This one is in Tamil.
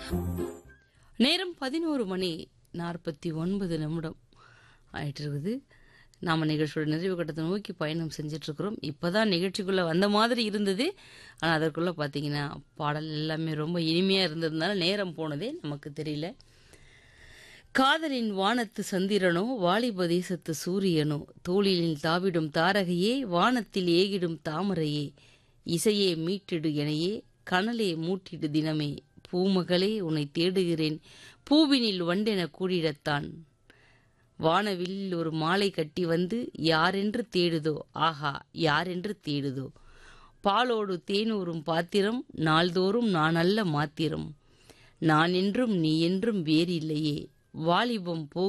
நேரம் பதினோரு மணி நாற்பத்தி ஒன்பது நிமிடம் ஆயிட்டு இருக்குது நாம் நிகழ்ச்சியோட நிறைவு கட்டத்தை நோக்கி பயணம் செஞ்சுட்டு இருக்கிறோம் இப்போதான் நிகழ்ச்சிக்குள்ளே வந்த மாதிரி இருந்தது ஆனால் அதற்குள்ளே பார்த்தீங்கன்னா பாடல் எல்லாமே ரொம்ப இனிமையாக இருந்ததுனால நேரம் போனதே நமக்கு தெரியல காதலின் வானத்து சந்திரனோ வாலிப தேசத்து சூரியனோ தோளிலில் தாவிடும் தாரகையே வானத்தில் ஏகிடும் தாமரையே இசையே மீட்டிடு எனையே கனலே மூட்டிடு தினமே பூமகளே உன்னை தேடுகிறேன் பூவினில் வண்டென கூடிடத்தான் வானவில் ஒரு மாலை கட்டி வந்து யாரென்று தேடுதோ ஆஹா யாரென்று தேடுதோ பாலோடு தேனூரும் பாத்திரம் நாள்தோறும் நான் அல்ல மாத்திரம் நான் என்றும் நீ என்றும் வேறில்லையே வாலிபம் போ